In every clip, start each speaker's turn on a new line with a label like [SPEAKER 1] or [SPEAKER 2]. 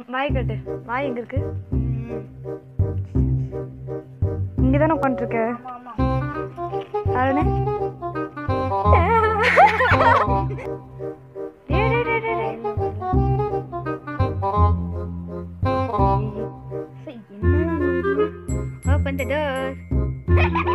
[SPEAKER 1] வாய் கட்டு வாய் எங்க இருக்கு இங்க தானே உட்காந்துருக்க அருணே டேய், டேய், டேய், டேய், டேய். Open the door.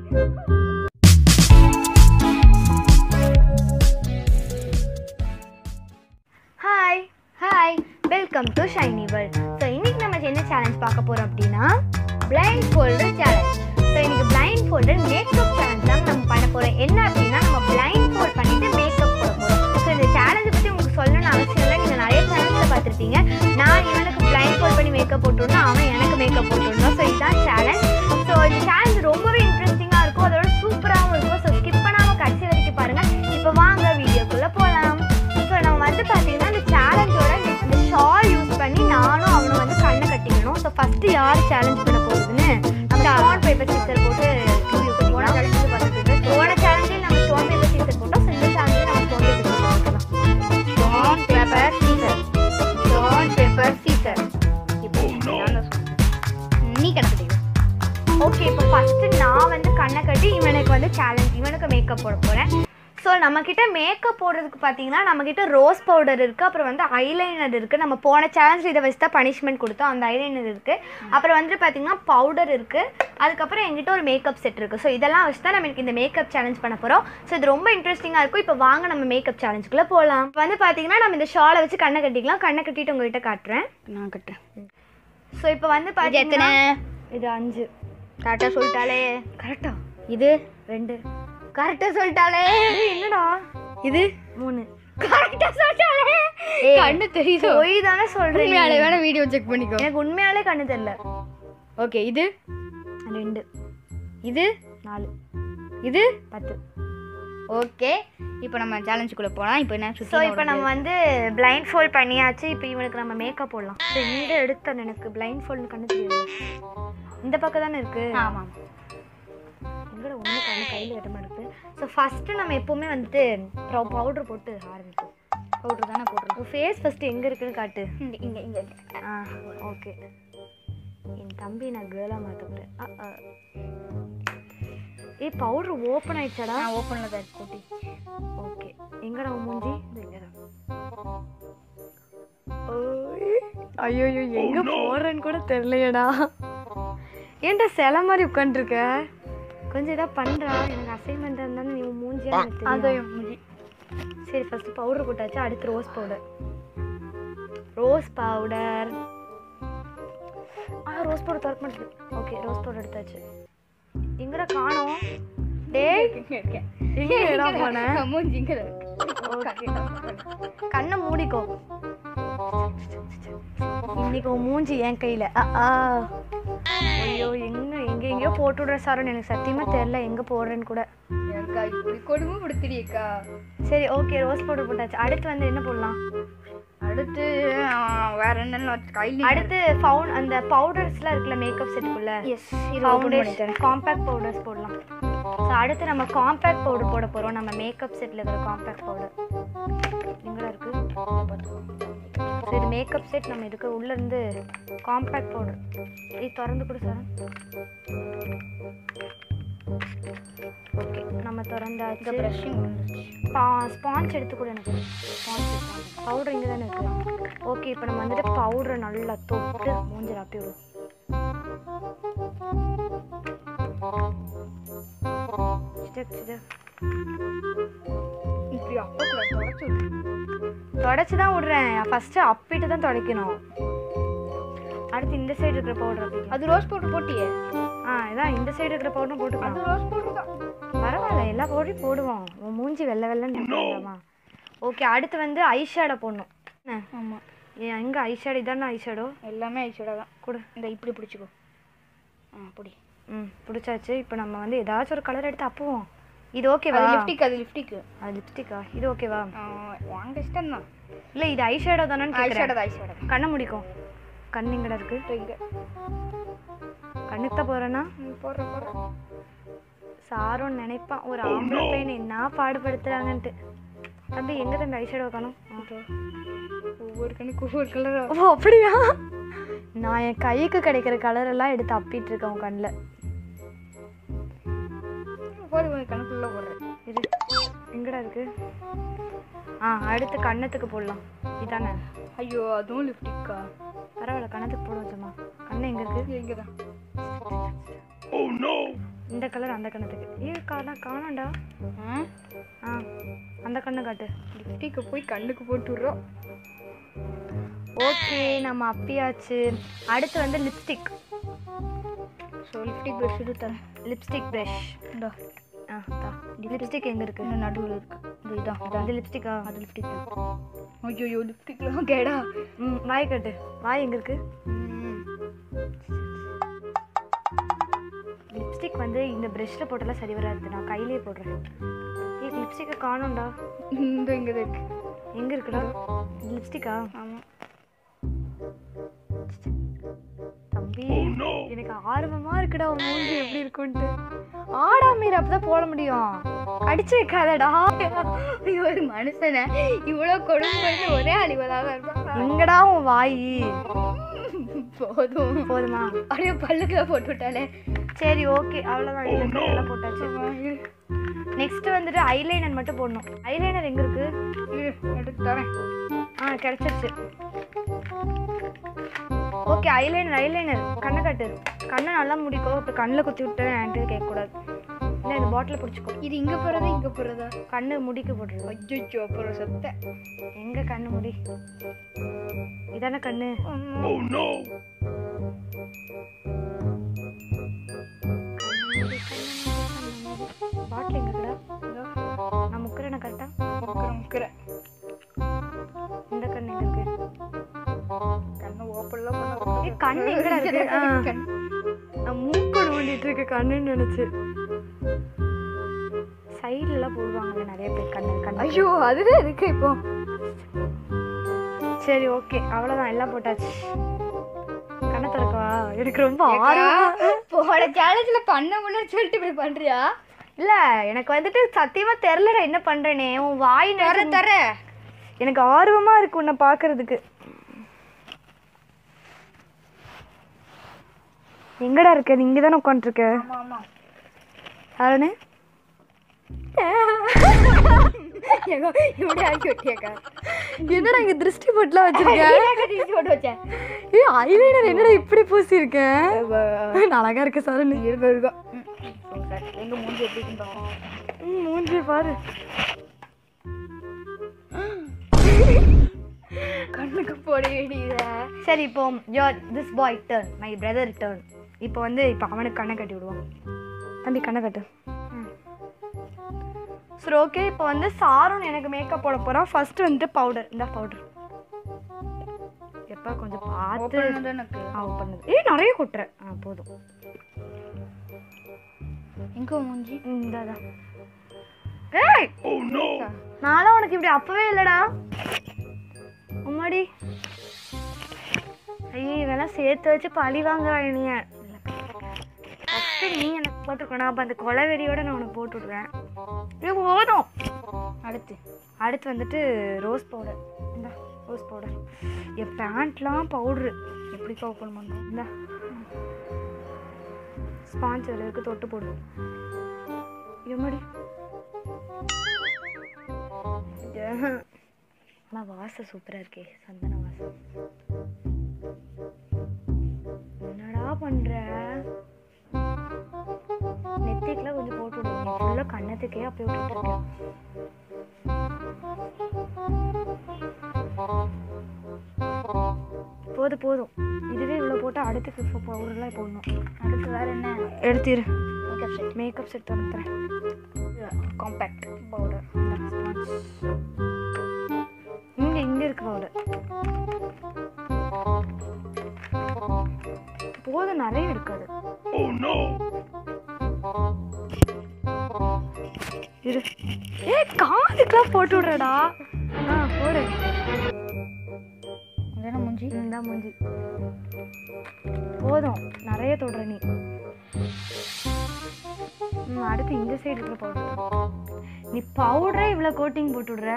[SPEAKER 1] Hi hi welcome to Shiny World so இன்னைக்கு நம்ம என்ன சேலஞ்ச் பார்க்க போறோம் அப்படின்னா பிளைண்ட் ஃபோல்டர் சேலஞ்ச் ஸோ இன்னைக்கு பிளைண்ட் ஃபோல்டர் மேக்கப் சேலஞ்ச் தான் நம்ம பண்ண போறோம் என்ன அப்படின்னா நம்ம பிளைண்ட் ஃபோல்ட் பண்ணிட்டு மேக்கப் போட போறோம் ஸோ இந்த சேலஞ்சை பற்றி உங்களுக்கு சொல்லணும்னு அவசியம் இல்லை நீங்கள் நிறைய சேலஞ்சில் பார்த்துருப்பீங்க நான் இவனுக்கு பிளைண்ட் ஃபோல்ட் பண்ணி மேக்கப் போட்டுருந்தோம் அவன் எனக்கு மேக்கப் போட்டுருந்தோம் ஸோ இதுதான் சேலஞ்ச் ஸோ இந்த சேலஞ்ச் ரொம்பவே இன்ட்ரெஸ்டிங்காக இருக்கும் அதோட சூப்பராகவும் இருக்கும் ஸோ ஸ்கிப் பண்ணாமல் கடைசி வரைக்கும் பாருங்க இப்போ வாங்க வீடியோக்குள்ளே போகலாம் ஸோ நம்ம வந்து பார்த்தீங்கன்னா இந்த சேலஞ்சோட இந்த ஷால் யூஸ் பண்ணி நானும் அவனும் வந்து கண்ணை கட்டிக்கணும் ஸோ ஃபஸ்ட்டு யார் சேலஞ்ச் பண்ண போகுதுன்னு நம்ம ஸ்டோன் பேப்பர் சீசர் போட்டு போன சேலஞ்சு பார்த்துட்டு போன சேலஞ்சில் நம்ம ஸ்டோன் பேப்பர் சீசர் போட்டோம் ஸோ இந்த சேலஞ்சில் நம்ம ஸ்டோன் பேப்பர் சீசர் போட்டோம் stone paper scissor stone paper scissor இப்போ நீ கண்டுபிடிக்கும் ஓகே இப்போ ஃபஸ்ட்டு நான் வந்து கண்ணை கட்டி இவனுக்கு வந்து சேலஞ்ச் இவனுக்கு மேக்கப் போட போகிறேன் ஸோ நம்மக்கிட்ட மேக்கப் போடுறதுக்கு பார்த்தீங்கன்னா நம்மக்கிட்ட ரோஸ் பவுடர் இருக்குது அப்புறம் வந்து ஐலைனர் இருக்குது நம்ம போன சேலஞ்ச் இதை வச்சு தான் பனிஷ்மெண்ட் கொடுத்தோம் அந்த ஐலைனர் இருக்குது அப்புறம் வந்துட்டு பார்த்தீங்கன்னா பவுடர் இருக்குது அதுக்கப்புறம் எங்கிட்ட ஒரு மேக்கப் செட் இருக்குது ஸோ இதெல்லாம் வச்சு தான் நம்ம இந்த மேக்கப் சேலஞ்ச் பண்ண போகிறோம் ஸோ இது ரொம்ப இன்ட்ரெஸ்டிங்காக இருக்கும் இப்போ வாங்க நம்ம மேக்கப் சேலஞ்சுக்குள்ளே போகலாம் இப்போ வந்து பார்த்தீங்கன்னா நம்ம இந்த ஷாலை வச்சு கண்ணை கட்டிக்கலாம் கண்ணை கட்டிட்டு உங்ககிட்ட காட்டுறேன்
[SPEAKER 2] நான் கட்டுறேன்
[SPEAKER 1] ஸோ இப்போ வந்து பார்த்தீங்கன்னா இது அஞ்சு
[SPEAKER 2] கரெக்டாக சொல்லிட்டாலே
[SPEAKER 1] கரெக்டா
[SPEAKER 2] இது
[SPEAKER 1] ரெண்டு
[SPEAKER 2] கரெக்டாக சொல்லிட்டாலே
[SPEAKER 1] ஏய், என்னடா
[SPEAKER 2] இது
[SPEAKER 1] மூணு
[SPEAKER 2] கரெக்டாக சொல்லிட்டாலே கண்ணு தெரியுது
[SPEAKER 1] பொய் தானே சொல்றேன்
[SPEAKER 2] உண்மையாலே வேணா வீடியோ செக் பண்ணிக்கோ
[SPEAKER 1] எனக்கு உண்மையாலே கண்ணு தெரியல
[SPEAKER 2] ஓகே இது
[SPEAKER 1] ரெண்டு
[SPEAKER 2] இது
[SPEAKER 1] நாலு
[SPEAKER 2] இது
[SPEAKER 1] பத்து
[SPEAKER 2] ஓகே இப்போ நம்ம சேலஞ்சுக்குள்ளே போகலாம் இப்போ என்ன
[SPEAKER 1] ஸோ இப்போ நம்ம வந்து பிளைண்ட் ஃபோல்ட் பண்ணியாச்சு இப்போ இவனுக்கு நம்ம மேக்கப் போடலாம் ஸோ இந்த எடுத்தேன் எனக்கு பிளைண்ட் ஃபோல்டு கண்ணு தெரியாது இந்த பக்கம் தானே இருக்கு
[SPEAKER 2] ஆமாம்
[SPEAKER 1] எங்கட ஒன்று கண்ணு கையில் கட்ட மாட்டேங்குது ஸோ ஃபஸ்ட்டு நம்ம எப்போவுமே வந்துட்டு பவுடர் போட்டு ஆரம்பிப்போம்
[SPEAKER 2] பவுட்ரு தானே போட்டுருக்கோம்
[SPEAKER 1] உன் ஃபேஸ் ஃபஸ்ட்டு எங்கே இருக்குன்னு காட்டு
[SPEAKER 2] இங்கே இங்கே இங்கே
[SPEAKER 1] ஆ ஓகே என் தம்பி நான் கேர்ளாக மாற்றப்பட்டேன் ஏய் பவுடர் ஓப்பன் ஆயிடுச்சாடா
[SPEAKER 2] நான் ஓப்பனில் தான் இருக்கு கூட்டி
[SPEAKER 1] ஓகே எங்கடா உன் மூஞ்சி ஐயோ எங்க போறேன்னு கூட தெரியலையடா ஏன்டா சில மாதிரி உட்காந்துருக்க கொஞ்சம் இதா பண்றா எனக்கு அசைன்மெண்ட் இருந்தாலும் நீ உன் மூஞ்சியா எனக்கு தெரியும்.
[SPEAKER 2] அதையும் முடி
[SPEAKER 1] சரி ஃபர்ஸ்ட் பவுடர் போட்டாச்சு அடுத்து ரோஸ் பவுடர் ரோஸ் பவுடர் ஆ ரோஸ் பவுடர் திறக்க மாட்டேது ஓகே ரோஸ் பவுடர் எடுத்தாச்சு எங்கடா காணோம் டேய்
[SPEAKER 2] இங்கே இருக்கேன்
[SPEAKER 1] எங்கடா போன
[SPEAKER 2] மூஞ்சி இங்கே இருக்கு
[SPEAKER 1] கண்ணை மூடிக்கோ இன்னைக்கு உன் மூஞ்சி என் கையில அ, ஆ ஐயோ எங்க எங்க எங்கேயோ போட்டு விடுற சாரோன்னு எனக்கு சத்தியமா தெரியல எங்க போடுறேன்னு கூட
[SPEAKER 2] ஏக்கா இப்படி கொடுமை படுத்துறியக்கா
[SPEAKER 1] சரி ஓகே ரோஸ் பவுடர் போட்டாச்சு அடுத்து வந்து என்ன போடலாம்
[SPEAKER 2] அடுத்து ஆ, வேற என்னென்ன கையில்
[SPEAKER 1] அடுத்து ஃபவுன் அந்த பவுடர்ஸ்லாம் இருக்குல்ல மேக்கப் செட்டுக்குள்ள
[SPEAKER 2] எஸ் இது ஓப்பன் பண்ணிட்டேன்
[SPEAKER 1] ஃபவுண்டேஷன் காம்பேக்ட் பவுடர்ஸ் போடலாம் ஸோ அடுத்து நம்ம காம்பேக்ட் பவுடர் போட போகிறோம் நம்ம மேக்கப் செட்டில் இருக்கிற காம்பேக்ட் பவுடர் எங்கடா இருக்கு ஸோ இது மேக்கப் செட் நம்ம இதுக்கு உள்ள இருந்து காம்பேக்ட் பவுடர் இது திறந்து கொடு சார் ஓகே நம்ம திறந்தாச்சு
[SPEAKER 2] ப்ரஷிங்
[SPEAKER 1] ஸ்பாஞ்ச் எடுத்து கூட எனக்கு ஸ்பாஞ்ச் பவுடர் இங்கே தானே இருக்கு ஓகே இப்போ நம்ம வந்துட்டு பவுடரை நல்லா தொட்டு மூஞ்சில் அப்பி விடுவோம் சிடக் சிடக்.
[SPEAKER 2] இப்படி அப்போ கூட தொடச்சு விடு.
[SPEAKER 1] தொடச்சு தான் விடுறேன் ஃபஸ்ட்டு அப்பிட்டு தான் துடைக்கணும் அடுத்து இந்த சைடு இருக்கிற பவுடர் அப்படி
[SPEAKER 2] அது ரோஸ் பவுடர் போட்டியே
[SPEAKER 1] ஆ இதான் இந்த சைடு இருக்கிற பவுடரும்
[SPEAKER 2] அது
[SPEAKER 1] போட்டுக்கலாம்
[SPEAKER 2] ரோஸ் பவுடர் தான்
[SPEAKER 1] பரவாயில்ல எல்லா பவுடரையும் போடுவோம் உன் மூஞ்சி வெள்ளை வெள்ளைன்னு போடலாமா ஓகே அடுத்து வந்து ஐஷேடோ போடணும் என்ன
[SPEAKER 2] ஆமாம்
[SPEAKER 1] ஏன் எங்கே ஐஷேடோ இதானே ஐஷேடோ
[SPEAKER 2] எல்லாமே ஐஷோட தான்
[SPEAKER 1] கொடு
[SPEAKER 2] இந்த இப்படி பிடிச்சிக்கோ ஆ பிடி
[SPEAKER 1] ம் பிடிச்சாச்சு இப்போ நம்ம வந்து ஏதாச்சும் ஒரு கலர் எடுத்து அப்புவோம் இது ஓகேவா
[SPEAKER 2] அது லிப்டிக் அது லிப்டிக்
[SPEAKER 1] அது லிப்ஸ்டிக்கா இது ஓகேவா
[SPEAKER 2] வாங்க இஷ்டம் தான்
[SPEAKER 1] இல்லை இது ஐஷேடோ தானே
[SPEAKER 2] ஐஷோட தான் ஐஷோட
[SPEAKER 1] கண்ணை முடிக்கும் கண் எங்கடா இருக்கு
[SPEAKER 2] இங்கே
[SPEAKER 1] கண்ணுக்கு தான் போகிறேன்னா
[SPEAKER 2] போடுற போடுற
[SPEAKER 1] சாரும் நினைப்பான் ஒரு ஆம்பளை பையனை என்ன பாடுபடுத்துறாங்கன்ட்டு தம்பி எங்க தம்பி ஐஷேடோ காணும்
[SPEAKER 2] ஒவ்வொரு கண்ணுக்கு ஒவ்வொரு கலரா
[SPEAKER 1] ஓ அப்படியா நான் என் கைக்கு கிடைக்கிற கலர் எல்லாம் எடுத்து அப்பிட்டு இருக்கேன் உன் கண்ணில்
[SPEAKER 2] போது கணக்குள்ள போடுறேன்
[SPEAKER 1] இது எங்கடா இருக்கு ஆ அடுத்து கன்னத்துக்கு போடலாம் இதானே
[SPEAKER 2] ஐயோ அதுவும் லிப்டிக்கா
[SPEAKER 1] பரவாயில்ல கன்னத்துக்கு போடுவோம் சும்மா கண்ணு எங்க இருக்கு
[SPEAKER 2] எங்க தான்
[SPEAKER 1] இந்த கலர் அந்த கண்ணத்துக்கு ஏ காணா காணாண்டா ஆ அந்த கண்ணை காட்டு
[SPEAKER 2] லிப்டிக்கை போய் கண்ணுக்கு போட்டு விட்றோம்
[SPEAKER 1] ஓகே நம்ம அப்பியாச்சு அடுத்து வந்து லிப்ஸ்டிக்
[SPEAKER 2] ஸோ லிப்டிக் ப்ரஷ் இது தரேன்
[SPEAKER 1] லிப்ஸ்டிக் ப்ரஷ்
[SPEAKER 2] இந்தா
[SPEAKER 1] ஆ தா லிப்ஸ்டிக் எங்க இருக்கு
[SPEAKER 2] இன்னும் நடுவில் இருக்கு இது இதான் இதான்
[SPEAKER 1] இந்த லிப்ஸ்டிக்கா
[SPEAKER 2] அது லிப்டிக் தான் ஐயோ லிப்டிக்லாம் கேடா
[SPEAKER 1] ம் வாய் கட்டு வாய் எங்க இருக்கு லிப்ஸ்டிக் வந்து இந்த ப்ரஷ்ல போட்டாலாம் சரி வராது நான் கையிலேயே போடுறேன் ஏ லிப்ஸ்டிக்கை காணோம்டா
[SPEAKER 2] இந்த இங்கே தான் இருக்கு
[SPEAKER 1] எங்க இருக்குடா லிப்ஸ்டிக்கா
[SPEAKER 2] ஆமாம்
[SPEAKER 1] தம்பி எனக்கு ஆர்வமா இருக்குடா உன் மூஞ்சி எப்படி இருக்குன்ட்டு ஆடா மீர் அப்பதான் போட முடியும் அடிச்சு வைக்காதடா
[SPEAKER 2] ஐயோ ஒரு மனுஷனை இவ்வளோ கொடுமை ஒரே அழிவதாக இருப்பான்
[SPEAKER 1] எங்கடா உன் வாய்
[SPEAKER 2] போதும்
[SPEAKER 1] போதுமா
[SPEAKER 2] அப்படியே பல்லுக்குள்ள போட்டு விட்டாலே
[SPEAKER 1] சரி ஓகே அவ்வளோதான் எல்லாம் போட்டாச்சு நெக்ஸ்ட் வந்துட்டு ஐலைனர் மட்டும் போடணும் ஐலைனர் எங்க இருக்கு
[SPEAKER 2] இரு, எடுத்து தரேன்
[SPEAKER 1] ஆ கிடைச்சிருச்சு ஓகே ஐலைனர் ஐலைனர் கண்ணை காட்டு கண்ணை நல்லா முடிக்கோ இப்போ கண்ணில் குத்தி விட்டு என்கிட்ட கேட்கக்கூடாது இல்லை இந்த பாட்டில் பிடிச்சிக்கோ
[SPEAKER 2] இது இங்க போறதா இங்க போறதா
[SPEAKER 1] கண்ணு முடிக்க போட்டுருவோம்
[SPEAKER 2] அச்சோ அப்புறம் செத்த
[SPEAKER 1] எங்க கண்ணு முடி இதானே கண்ணு பாட்டில் எங்கடா நான் முக்கிறேன் கரெக்டா
[SPEAKER 2] முக்கிற முக்கிற
[SPEAKER 1] இந்த கண்ணு எங்க இருக்கு
[SPEAKER 2] கண்ணை ஓப்பன்லாம் பண்ண
[SPEAKER 1] ஏய், கண்ணு எங்கடா இருக்கு ஆ.
[SPEAKER 2] கண்.
[SPEAKER 1] நான் மூக்கு நோண்டிட்டு இருக்க கண்ணுன்னு நினைச்சு சைடுல எல்லாம் போடுவாங்கல்ல நிறைய பேர் கண்ணு கண்ணு
[SPEAKER 2] ஐயோ அதுதான் இருக்கு இப்போ
[SPEAKER 1] சரி ஓகே அவ்வளவுதான் எல்லாம் போட்டாச்சு கண்ணை திறக்கவா எனக்கு ரொம்ப ஆர்வம்
[SPEAKER 2] போட சேலஞ்சில் பண்ண முன்னாடி சொல்லிட்டு இப்படி பண்றியா
[SPEAKER 1] இல்ல எனக்கு வந்துட்டு சத்தியமா தெரியலடா என்ன பண்றேனே உன் வாய்
[SPEAKER 2] தர
[SPEAKER 1] நினைச்சு-
[SPEAKER 2] தர
[SPEAKER 1] எனக்கு ஆர்வமா இருக்கு உன்னை பாக்குறதுக்கு எங்கடா இருக்க நீ இங்க தானே உட்காந்துருக்க
[SPEAKER 2] ஆமா ஆமா
[SPEAKER 1] அருணு
[SPEAKER 2] ஏங்க இப்படி ஆக்கி விட்டியாக்கா
[SPEAKER 1] என்னடா இங்க திருஷ்டி போட்டுலாம் வச்சிருக்க
[SPEAKER 2] டிஷ் போட்டு வச்சேன்
[SPEAKER 1] ஏ ஐலைனர் என்னடா இப்படி பூசி இருக்கேன் அழகா இருக்க சரணு
[SPEAKER 2] இருக்க இருக்கா எங்க மூஞ்சி எப்படி இருந்தாலும்
[SPEAKER 1] ம், மூஞ்சி பாரு
[SPEAKER 2] கண்ணுக்கு போட வேண்டியதா
[SPEAKER 1] சரி இப்போ your this boy turn my brother turn இப்போ வந்து இப்போ அவனுக்கு கண்ணை கட்டி விடுவோம் தம்பி கண்ணை கட்டு சரி ஓகே இப்போ வந்து சாரும் எனக்கு மேக்கப் போட போகிறான் ஃபர்ஸ்ட் வந்துட்டு பவுடர் இந்த பவுடர் எப்பா கொஞ்சம் பார்த்து
[SPEAKER 2] எனக்கு
[SPEAKER 1] ஆ பண்ணுது ஏய் நிறைய கொட்டுறேன் ஆ போதும்
[SPEAKER 2] எங்க மூஞ்சி
[SPEAKER 1] இந்தாதான் ஏய் நானும் உனக்கு இப்படி அப்பவே இல்லடா உம்மாடி ஐயோ இதெல்லாம் சேர்த்து வச்சு பழி வாங்குறான் நீ ஃபஸ்ட்டு நீ எனக்கு போட்டுருக்கணும் அப்போ அந்த கொலவெறியோட நான் உனக்கு போட்டு விடுவேன் இது போதும்
[SPEAKER 2] அடுத்து
[SPEAKER 1] அடுத்து வந்துட்டு ரோஸ் பவுடர் இந்த ரோஸ் பவுடர் என் பேண்ட்லாம் பவுட்ரு
[SPEAKER 2] எப்படி ஓப்பன் பண்ணுறோம்
[SPEAKER 1] இந்த ஸ்பான்சர் இருக்கு தொட்டு போடு எம்மாடி ஆனால் வாசம் சூப்பராக இருக்கே சந்தன வாசம் என்னடா பண்ற நெத்திக்கெல்லாம் கொஞ்சம் போட்டு விடுங்க ஃபுல்லாக கண்ணத்துக்கே அப்படியே விட்டுருக்கேன் போதும் போதும் இதுவே இவ்வளோ போட்டால் அடுத்து பவுடர்லாம் போடணும்
[SPEAKER 2] அடுத்து வேற என்ன
[SPEAKER 1] எடுத்துரு
[SPEAKER 2] மேக்கப் செட்
[SPEAKER 1] மேக்கப் செட் அனுப்புகிறேன்
[SPEAKER 2] காம்பேக்ட் பவுடர்
[SPEAKER 1] இங்க இங்க இருக்கு பவுடர் போதும் நிறைய இருக்காது இரு ஏ காதுக்கெல்லாம் போட்டு விடுறடா ஆ போடு
[SPEAKER 2] அதான மூஞ்சி
[SPEAKER 1] இந்த மூஞ்சி போதும் நிறைய தொடுற நீ ம், அடுத்து இந்த சைடு இருக்கிற பவுடர் நீ பவுடரே இவ்வளோ கோட்டிங் போட்டு விடுற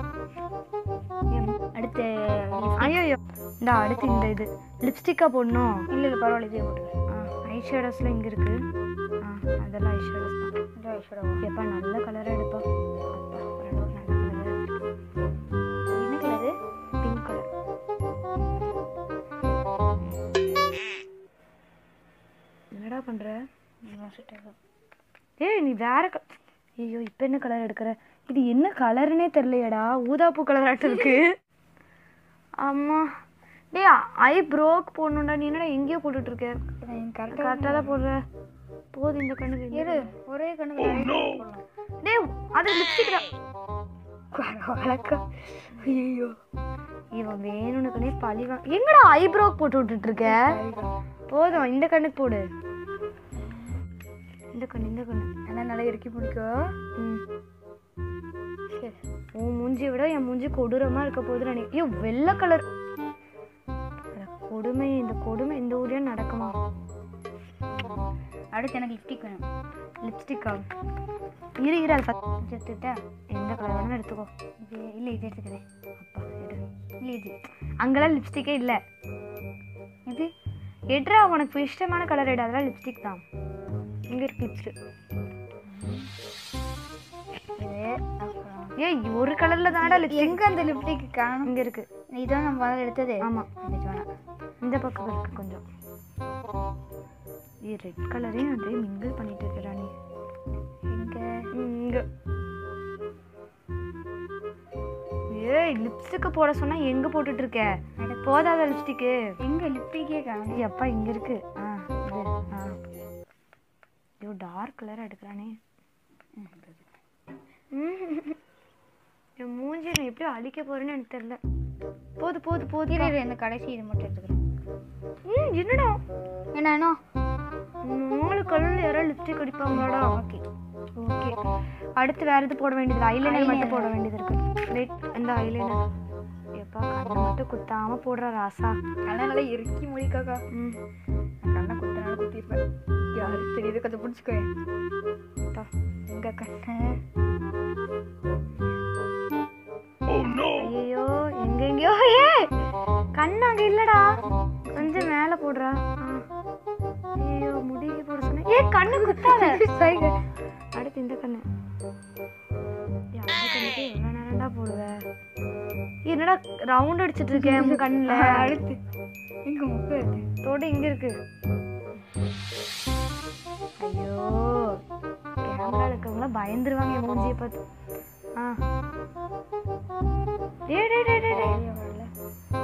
[SPEAKER 2] அடுத்து
[SPEAKER 1] ஐயோ இந்த அடுத்து இந்த இது லிப்ஸ்டிக்காக போடணும்
[SPEAKER 2] இல்லை இல்லை பரவாயில்ல இதே போட்டுக்கிறேன்
[SPEAKER 1] ஐ ஷேடோஸ்லாம் இங்கே இருக்கு ஆ அதெல்லாம் ஐ ஷேடோஸ் தான்
[SPEAKER 2] இதோ ஐஸ்வர்யா
[SPEAKER 1] எப்பா நல்ல கலராக எடுப்பா அப்பா, ஓரளவுக்கு நல்ல கலராக இருக்கு
[SPEAKER 2] என்ன கலரு
[SPEAKER 1] பிங்க் கலர் என்னடா பண்ற ஏய் நீ வேற க ஐயோ இப்போ என்ன கலர் எடுக்கிற இது என்ன கலருனே தெரியலையேடா ஊதாப்பூ கலராட்டம் இருக்கு அம்மா டேய் ஐ ப்ரோக் போடணும்டா நீ என்னடா எங்கேயோ போட்டுட்டு இருக்க
[SPEAKER 2] கரெக்டாக
[SPEAKER 1] கரெக்டாக தான் போடுற போதும் இந்த கண்ணுக்கு இந்த
[SPEAKER 2] இரு ஒரே கண்ணுக்கு நிறைய போடலாம்
[SPEAKER 1] டேய் அது லிப்ஸ்டிக் தான்
[SPEAKER 2] வழக்கம் ஐயோ
[SPEAKER 1] இவன் வேணும்னுக்குனே பழி வாங்க எங்கடா ஐப்ரோ போட்டு விட்டுட்டு இருக்க போதும் இந்த கண்ணுக்கு போடு இந்த கண்ணு இந்த கண்ணு
[SPEAKER 2] என்ன நல்லா இறுக்கி பிடிக்கும்
[SPEAKER 1] ம் உன் மூஞ்சியை விட என் மூஞ்சி கொடூரமா இருக்க போகுது நினை ஐயோ வெள்ளை கலர் கொடுமை இந்த கொடுமை இந்த ஊர்லயும் நடக்குமா
[SPEAKER 2] அடுத்து எனக்கு லிப்டிக் வேணும்
[SPEAKER 1] லிப்ஸ்டிக்கா இரு இரு அது first
[SPEAKER 2] இது எடுத்துக்கிட்டா
[SPEAKER 1] எந்த கலர் வேணாலும் எடுத்துக்கோ
[SPEAKER 2] இது இல்லை இது எடுத்துக்கிறேன்
[SPEAKER 1] அப்பா எடு
[SPEAKER 2] இல்லை இது
[SPEAKER 1] அங்கெல்லாம் லிப்ஸ்டிக்கே இல்லை
[SPEAKER 2] இது
[SPEAKER 1] எடுறா உனக்கு இஷ்டமான கலர் எடு அதெல்லாம் லிப்ஸ்டிக் தான் இங்க இருக்கு லிப்ஸ்டிக்
[SPEAKER 2] இது அப்புறம்
[SPEAKER 1] ஏய் ஒரு கலர்ல தானடா லிப்ஸ்டிக்
[SPEAKER 2] எங்க அந்த லிப்டிக் காணும்
[SPEAKER 1] இங்க இருக்கு
[SPEAKER 2] இதான் நம்ம முதல்ல எடுத்தது
[SPEAKER 1] ஆமா
[SPEAKER 2] இது வேணாம்
[SPEAKER 1] இந்த பக்கம் இருக்கு கொஞ்சம் ஏ ரெட் கலரையும் அப்படியே மிங்கிள் பண்ணிட்டு இருக்கடா நீ
[SPEAKER 2] எங்க
[SPEAKER 1] இங்க ஏய் லிப்ஸ்டிக் போட சொன்னா எங்க போட்டுட்டு இருக்க போதாத லிப்ஸ்டிக்கு
[SPEAKER 2] எங்க லிப்டிக்கே காணும்
[SPEAKER 1] ஏய் அப்பா இங்க இருக்கு ஆ இது ஆ ஐயோ டார்க் கலர் எடுக்கிறானே என் மூஞ்சி நான் எப்படி அழிக்க போறேன்னு எனக்கு தெரியல போது போது போது
[SPEAKER 2] இரு, இரு, இந்த கடைசி இது மட்டும் எடுத்துக்கிறேன்
[SPEAKER 1] ம் என்னடா
[SPEAKER 2] என்னன்னா
[SPEAKER 1] நாலு கலர்ல யாராவது லிப்ஸ்டிக் அடிப்பாங்களாடா ஓகே ஓகே அடுத்து வேற எது போட வேண்டியது ஐலைனர் மட்டும் போட வேண்டியது இருக்கு வெயிட் இந்த ஐலைனர் எப்பா கண்ணை மட்டும் குத்தாம போடுற ராசா
[SPEAKER 2] கண்ணை நல்லா இறுக்கி முடிக்காக்கா
[SPEAKER 1] ம்
[SPEAKER 2] நான் கண்ணை குத்தினால குத்திருப்பேன் யாருக்கு தெரியுது கொஞ்சம் பிடிச்சிக்கோ
[SPEAKER 1] தா.
[SPEAKER 2] எங்க கண்ணை
[SPEAKER 1] ஐயோ எங்க எங்கயோ ஏ கண்ணு அங்க இல்லடா கொஞ்சம் மேல போடுறா ஆ. ஐயோ முடிக்கு போட சொன்னேன் ஏ கண்ணு குத்தாத அடுத்து இந்த கண்ணு ஏய், அந்த கண்ணுக்கு எவ்வளவு நேரம்டா போடுவ என்னடா ரவுண்ட் அடிச்சிட்டு இருக்கேன் உன் கண்ணுல
[SPEAKER 2] அடுத்து எங்க முப்பது இருக்கு
[SPEAKER 1] தோடு இங்க இருக்கு ஐயோ கேமரா இருக்கவங்களாம் பயந்துருவாங்க என் மூஞ்சியை பார்த்து ஆ டேய் டேய் டேய் டேய் டேய்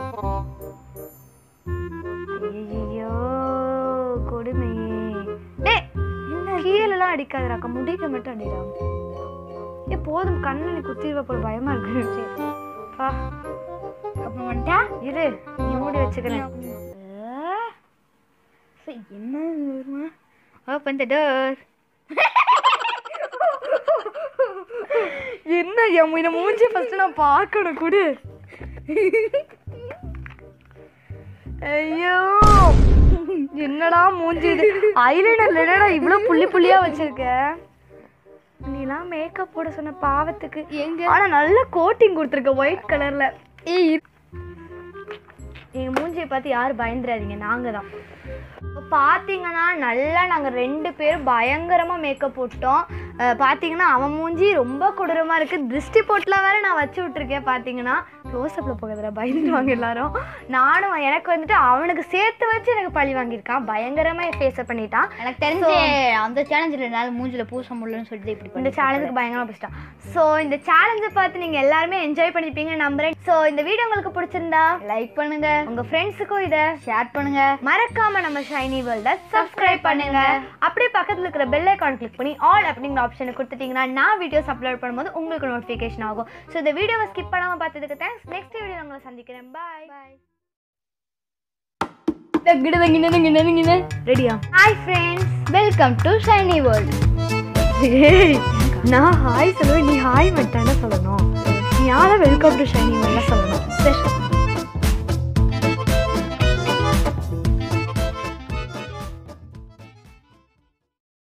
[SPEAKER 1] ஐயோ கொடுமை டேய் கீழெல்லாம் அடிக்காதடாக்கா முடிக்க மட்டும் அடிடா ஏ போதும் கண்ணில் நீ குத்திடுவ போல பயமா இருக்கு பா
[SPEAKER 2] அப்புறம் வந்துட்டா
[SPEAKER 1] இரு நீ மூடி வச்சுக்கிறேன் ஆ.
[SPEAKER 2] சரி, என்ன வருமா ஓப்பன் த டோர்
[SPEAKER 1] என்ன என் இந்த மூஞ்சி ஃபர்ஸ்ட் நான் பார்க்கணும் குடு ஐயோ என்னடா மூஞ்சி இது ஐலைனர் என்னடா இவ்வளவு புள்ளி புள்ளியா வச்சிருக்க நீலாம் மேக்கப் போட சொன்ன பாவத்துக்கு
[SPEAKER 2] எங்க
[SPEAKER 1] ஆனா நல்ல கோட்டிங் கொடுத்துருக்க ஒயிட் கலர்ல எங்க மூஞ்சியை பார்த்து யாரும் பயந்துடாதீங்க நாங்க தான் பார்த்தீங்கன்னா நல்லா நாங்கள் ரெண்டு பேரும் பயங்கரமாக மேக்கப் போட்டோம் அஹ் பார்த்தீங்கன்னா அவன் மூஞ்சி ரொம்ப கொடூரமாக இருக்குது திருஷ்டி போட்டில் வேற நான் வச்சு விட்ருக்கேன் பார்த்தீங்கன்னா க்ளோஸ்அப்பில் போகிறதுல பயந்துருவாங்க எல்லாரும் நானும் எனக்கு வந்துட்டு அவனுக்கு சேர்த்து வச்சு எனக்கு பழி வாங்கியிருக்கான் பயங்கரமாக ஃபேஸை பண்ணிட்டான்
[SPEAKER 2] எனக்கு தெரிஞ்சு அந்த சேலஞ்சில் என்னால் மூஞ்சில பூச முடியலன்னு சொல்லிட்டு இப்படி
[SPEAKER 1] இந்த சேலஞ்சுக்கு பயங்கரமாக பிடிச்சிட்டான் ஸோ இந்த சேலஞ்சை பார்த்து நீங்கள் எல்லாருமே என்ஜாய் பண்ணிப்பீங்கன்னு நம்புறேன் ஸோ இந்த வீடியோ உங்களுக்கு பிடிச்சிருந்தா
[SPEAKER 2] லைக் பண்ணுங்க
[SPEAKER 1] உங்கள் ஃப்ரெண்ட்ஸுக்கும் இதை
[SPEAKER 2] ஷேர் பண்ணுங்க
[SPEAKER 1] மறக்காம நம்ம ஷைனி வேர்ல்ட சப்ஸ்கிரைப் பண்ணுங்க அப்படியே பக்கத்துல இருக்கிற பெல் ஐக்கான் கிளிக் பண்ணி ஆல் அப்படிங்கிற ஆப்ஷனை கொடுத்துட்டீங்கன்னா நான் வீடியோஸ் அப்லோட் பண்ணும்போது உங்களுக்கு நோட்டிஃபிகேஷன் ஆகும் ஸோ இந்த வீடியோவை ஸ்கிப் பண்ணாம பார்த்ததுக்கு தேங்க்ஸ் நெக்ஸ்ட் வீடியோ உங்களை சந்திக்கிறேன் பாய் ரெடியா hi friends
[SPEAKER 2] welcome to Shiny World
[SPEAKER 1] நான் ஹாய் சொல்லுவேன் நீ ஹாய் மட்டும் சொல்லணும் நீ யாரை வெல்கம் டு ஷைனி வேர்ல்ட சொல்லணும்